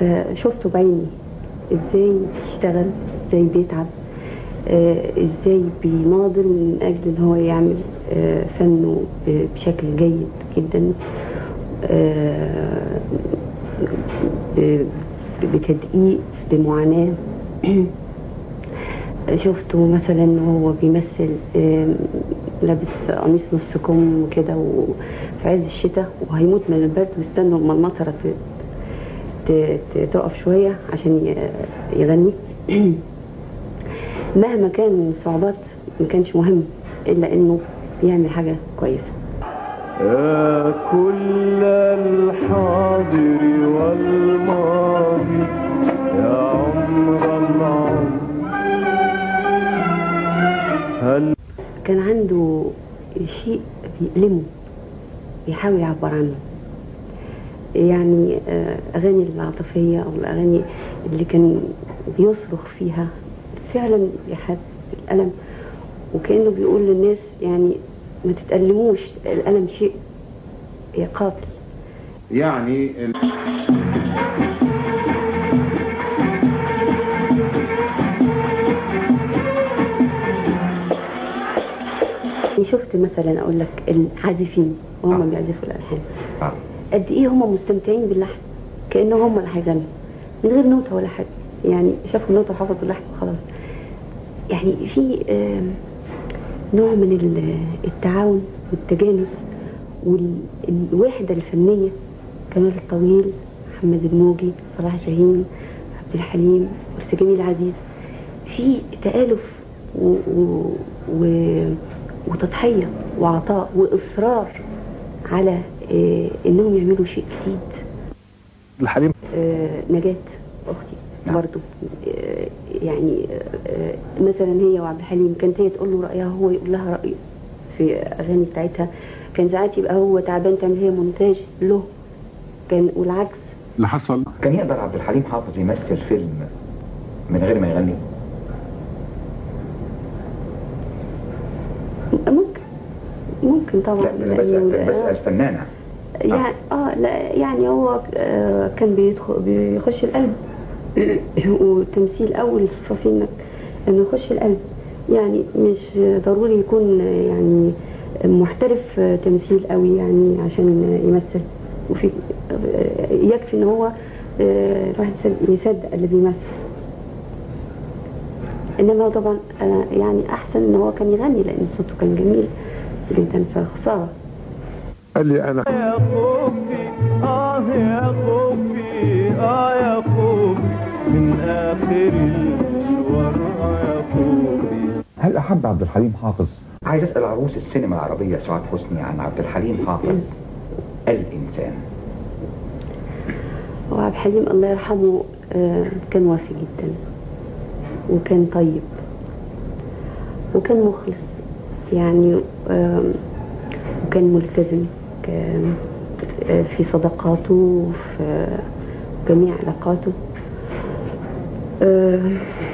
فشفته بعيني ازاي بيشتغل ازاي بيتعب آه، ازاي بيناضل من اجل ان هو يعمل آه، فنه ب- بشكل جيد جدا آه، ب- بتدقيق بمعاناة شفته مثلا وهو بيمثل آم، لابس قميص نص كم كده وفي عز الشتاء وهيموت من البرد واستنوا اما المطره ت- ت- ت- تقف شويه عشان ي- يغني مهما كان الصعوبات ما كانش مهم الا انه يعمل حاجه كويسه يا كل الحاضر والماضي يا عمر العمر هل كان عنده شيء بيألمه بيحاول يعبر عنه يعني آه، أغاني العاطفية أو الأغاني اللي كان بيصرخ فيها فعلا بيحس بالألم وكأنه بيقول للناس يعني ما تتألموش الألم شيء قاتل يعني ال- يعني شفت مثلا أقول لك العازفين وهم بيعزفوا الألحان آه. قد ايه هم مستمتعين باللحن كانه هم اللي هيغنوا من غير نوتة ولا حاجة يعني شافوا النوتة وحفظوا اللحن وخلاص يعني في آم، نوع من ال- التعاون والتجانس والوحدة الفنية كمال الطويل محمد الموجي صلاح جاهين عبد الحليم أستاذ جميل عزيز في تآلف و... و... و... وتضحية وعطاء وإصرار على آه، إنهم يعملوا شيء جديد الحليم آه، نجاة أختي نعم. برضو آه، يعني آه، مثلا هي وعبد الحليم كانت هي تقول له رأيها هو يقول لها رأيه في أغاني بتاعتها كان ساعات يبقى هو تعبان تعمل هي مونتاج له كان والعكس اللي حصل كان يقدر عبد الحليم حافظ يمثل فيلم من غير ما يغني ممكن ممكن طبعا لا انا بسال لأنه- بسال فنانه يعني اه لا يعني هو آه كان بيدخل بيخش القلب وتمثيل اول صفه فيه انك انه يخش القلب يعني مش ضروري يكون آه، يعني محترف آه، تمثيل قوي يعني عشان آه، يمثل وفي آه، يكفي ان هو آه، الواحد يصدق- يصدق اللي بيمثل انما هو طبعا آه، يعني احسن ان هو كان يغني لان صوته كان جميل جدا فخساره قال لي انا يا خوفي آه يا خوفي آه يا خوفي من آخر المشوار آه يا خوفي هل أحب عبد الحليم حافظ عايز اسال عروس السينما العربيه سعاد حسني عن عبد الحليم حافظ الانسان وعبد الحليم الله يرحمه آه، كان وافي جدا وكان طيب وكان مخلص يعني آم، وكان ملتزم كان آه، في صداقاته وفي جميع علاقاته آه،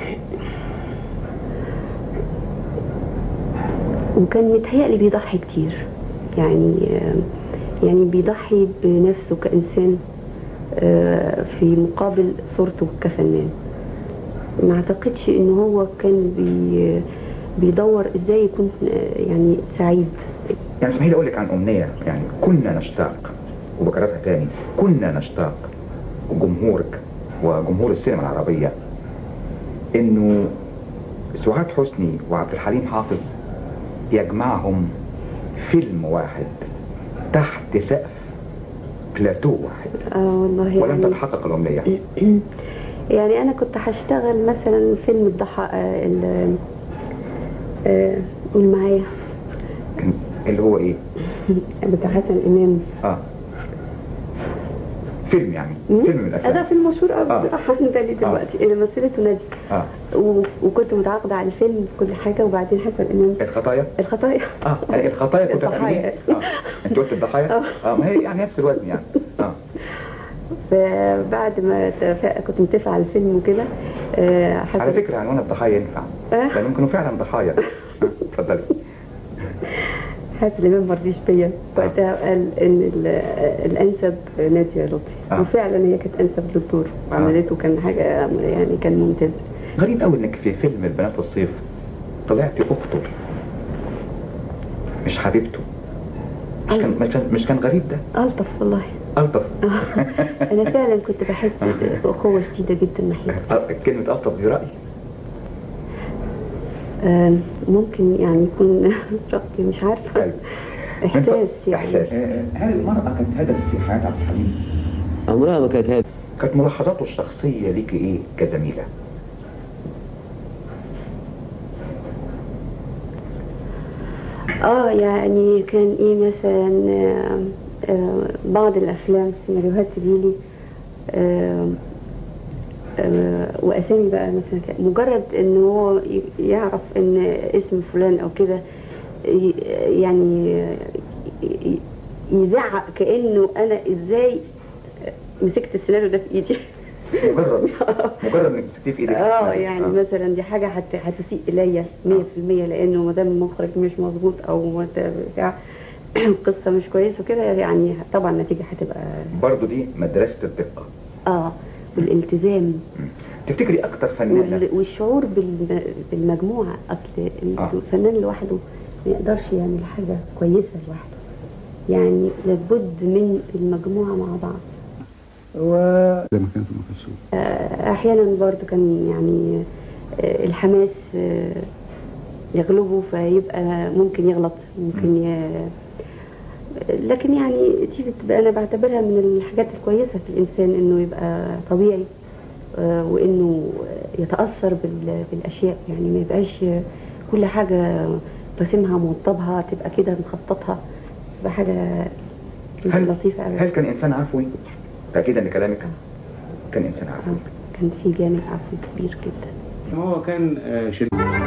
وكان متهيألي بيضحي كتير يعني آه، يعني بيضحي بنفسه كإنسان آه، في مقابل صورته كفنان ما اعتقدش ان هو كان بي بيدور ازاي يكون آه، يعني سعيد يعني اسمحي لي اقول لك عن امنيه يعني كنا نشتاق وبكررها تاني كنا نشتاق جمهورك وجمهور السينما العربيه انه سعاد حسني وعبد الحليم حافظ يجمعهم فيلم واحد تحت سقف بلاتو واحد اه والله ولم يعني تتحقق الامنيه يعني انا كنت هشتغل مثلا فيلم الضحى آه، ال- آه، قول معايا كان- اللي هو ايه بتاع حسن امام اه فيلم يعني مم؟ فيلم من ده الافلام فيلم مشهور قوي آه. بصراحه ده لي دلوقتي اللي مثلته نادي اه و- وكنت متعاقده على الفيلم كل حاجه وبعدين حسن امام الخطايا الخطايا اه الخطايا كنت الضحايا. هتعمليه؟ اه انت قلت الضحايا اه ما هي يعني نفس الوزن يعني اه فبعد ما اتفق- كنت متفقه على الفيلم وكده آه، حسن على فكره عنوان الضحايا ينفع آه. لانهم كانوا فعلا ضحايا آه، اتفضلي حاتم الامام ما رضيش بيا وقتها قال ان ال- الانسب ناديه لطفي آه. وفعلا هي كانت انسب دكتور وعملته كان حاجه يعني كان ممتاز غريب قوي انك في فيلم البنات الصيف طلعتي اخته مش حبيبته مش كان مش كان, مش كان غريب ده الطف والله الطف انا فعلا كنت بحس باخوه شديده جدا ناحيته أ- كلمة الطف دي رأي آم، ممكن يعني يكون رأي مش عارفه أيوة. احساس يعني احساس هل المرأة كانت هدف في حياة عبد الحليم؟ عمرها ما كانت هادئة كانت ملاحظاته الشخصية ليكي ايه كزميلة اه يعني كان ايه مثلا آه، آه، بعض الافلام سيناريوهات تجيلي آه، آه، واسامي بقى مثلا كان- مجرد ان هو ي- يعرف ان اسم فلان او كده ي- يعني ي- يزعق كانه انا ازاي مسكت السيناريو ده في ايدي مجرد مجرد انك مسكتيه في ايدك اه يعني مثلا دي حاجه هت... هتسيء الي 100% لانه ما دام المخرج مش مظبوط او ما ت- بتاع القصه مش كويسه وكده يعني طبعا النتيجه هتبقى برضه دي مدرسة الدقة اه والالتزام تفتكري اكتر فنانة وال... والشعور بال... بالمجموعه اصل آه. الفنان لوحده ما يقدرش يعمل حاجه كويسه لوحده يعني لابد من المجموعه مع بعض زي ما كانت ام كلثوم احيانا برضو كان يعني آه، الحماس آه، يغلبه فيبقى ممكن يغلط ممكن ي... لكن يعني دي بتبقى انا بعتبرها من الحاجات الكويسه في الانسان انه يبقى طبيعي آه، وانه يتاثر بال- بالاشياء يعني ما يبقاش كل حاجه راسمها موضبها تبقى كده مخططها تبقى حاجه هل لطيفه قوي هل كان انسان عفوي؟ تأكيد ان كلامك كان انسان عفوي كان في جانب عفوي كبير جدا هو كان آه، شريك